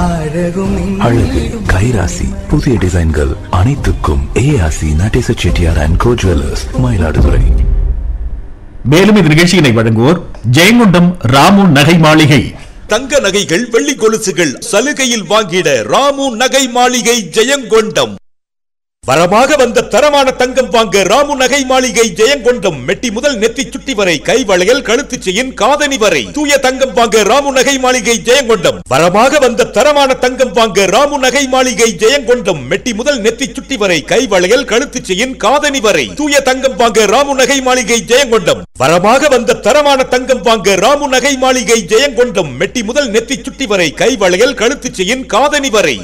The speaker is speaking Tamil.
அழகும் அழகு கைராசி புதிய டிசைன்கள் அனைத்துக்கும் ஏஆசி Nadesa Chettiar and co jewellers Mayiladuthurai மேலும் இந்த நிகழ்ச்சியினை வழங்குவோர் ஜெயங்கொண்டம் ராமு நகை மாளிகை தங்க நகைகள் வெள்ளி கொலுசுகள் சலுகையில் வாங்கிட ராமு நகை மாளிகை ஜெயங்கொண்டம் வரமாக வந்த தரமான தங்கம் வாங்க ராமு நகை மாளிகை ஜெயங்கொண்டம் மெட்டி முதல் நெத்தி சுட்டி வரை கை வளையல் கழுத்து செயின் காதணி வரை தூய தங்கம் வாங்க ராமு நகை மாளிகை ஜெயங்கொண்டம் வரமாக வந்த தரமான தங்கம் வாங்க ராமு நகை மாளிகை ஜெயங்கொண்டம் மெட்டி முதல் நெத்தி சுட்டி வரை கை வளையல் கழுத்து செயின் காதணி வரை தூய தங்கம் வாங்க ராமு நகை மாளிகை ஜெயங்கொண்டம் வரமாக வந்த தரமான தங்கம் வாங்க ராமு நகை மாளிகை ஜெயங்கொண்டம் மெட்டி முதல் நெத்தி சுட்டி வரை கை வளையல் கழுத்து செயின் காதணி வரை